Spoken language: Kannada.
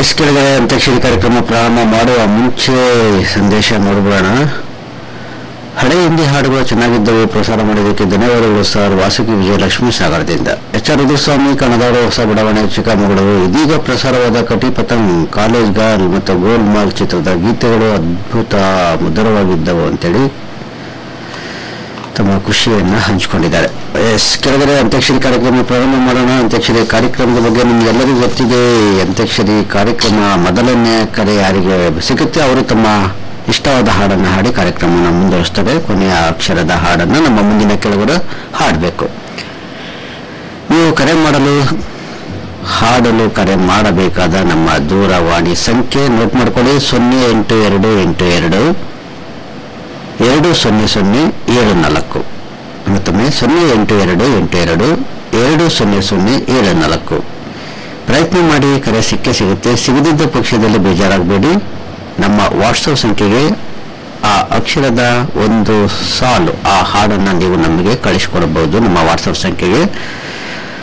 ಎಸ್ ಕೆಳಗಡೆ ಅಂತ್ಯಾಕ್ಷರಿ ಕಾರ್ಯಕ್ರಮ ಪ್ರಾರಂಭ ಮಾಡುವ ಮುಂಚೆ ಸಂದೇಶ ನೋಡ್ಬೋಣ ಹಳೆ ಹಿಂದಿ ಹಾಡುಗಳು ಚೆನ್ನಾಗಿದ್ದವು ಪ್ರಸಾರ ಮಾಡಿದ್ದಕ್ಕೆ ಧನ್ಯವಾದಗಳು ಸರ್ ವಾಸುಕಿ ವಿಜಯಲಕ್ಷ್ಮಿ ಸಾಗರದಿಂದ ಎಚ್ ಆರ್ ರುದ್ರಸ್ವಾಮಿ ಕಣದವರು ಹೊಸ ಬಡಾವಣೆ ಚಿಕ್ಕಮಗಳೂರು ಇದೀಗ ಪ್ರಸಾರವಾದ ಕಟಿ ಪತಂಗ್ ಕಾಲೇಜ್ ಗರ್ಲ್ ಮತ್ತು ಗೋಲ್ಮಾಲ್ ಚಿತ್ರದ ಗೀತೆಗಳು ಅದ್ಭುತ ಮಧುರವಾಗಿದ್ದವು ಅಂತೇಳಿ ತಮ್ಮ ಖುಷಿಯನ್ನ ಹಂಚಿಕೊಂಡಿದ್ದಾರೆ ಎಸ್ ಕೆಳಗಡೆ ಅಂತ್ಯಾಕ್ಷರಿ ಕಾರ್ಯಕ್ರಮ ಪ್ರಾರಂಭ ಮಾಡೋಣ ಅಂತ್ಯಾಕ್ಷರಿ ಕಾರ್ಯಕ್ರಮದ ಬಗ್ಗೆ ನಿಮ್ಗೆಲ್ಲರಿಗೂ ಗೊತ್ತಿದೆ ಅಂತ್ಯಾಕ್ಷರಿ ಕಾರ್ಯಕ್ರಮ ಮೊದಲನೇ ಕರೆ ಯಾರಿಗೆ ಸಿಗುತ್ತೆ ಅವರು ತಮ್ಮ ಇಷ್ಟವಾದ ಹಾಡನ್ನು ಹಾಡಿ ಕಾರ್ಯಕ್ರಮನ ಮುಂದುವರಿಸ್ತಾರೆ ಕೊನೆಯ ಅಕ್ಷರದ ಹಾಡನ್ನು ನಮ್ಮ ಮುಂದಿನ ಕೆಳಗಡೆ ಹಾಡಬೇಕು ನೀವು ಕರೆ ಮಾಡಲು ಹಾಡಲು ಕರೆ ಮಾಡಬೇಕಾದ ನಮ್ಮ ದೂರವಾಣಿ ಸಂಖ್ಯೆ ನೋಟ್ ಮಾಡ್ಕೊಳ್ಳಿ ಸೊನ್ನೆ ಎಂಟು ಎರಡು ಎಂಟು ಎರಡು ಎರಡು ಸೊನ್ನೆ ಸೊನ್ನೆ ಏಳು ನಾಲ್ಕು ಮತ್ತೊಮ್ಮೆ ಸೊನ್ನೆ ಎಂಟು ಎರಡು ಎಂಟು ಎರಡು ಎರಡು ಸೊನ್ನೆ ಸೊನ್ನೆ ಏಳು ನಾಲ್ಕು ಪ್ರಯತ್ನ ಮಾಡಿ ಕರೆ ಸಿಕ್ಕೇ ಸಿಗುತ್ತೆ ಸಿಗದಿದ್ದ ಪಕ್ಷದಲ್ಲಿ ಬೇಜಾರಾಗಬೇಡಿ ನಮ್ಮ ವಾಟ್ಸಪ್ ಸಂಖ್ಯೆಗೆ ಆ ಅಕ್ಷರದ ಒಂದು ಸಾಲು ಆ ಹಾಡನ್ನು ನೀವು ನಮಗೆ ಕಳಿಸಿಕೊಡಬಹುದು ನಮ್ಮ ವಾಟ್ಸಪ್ ಸಂಖ್ಯೆಗೆ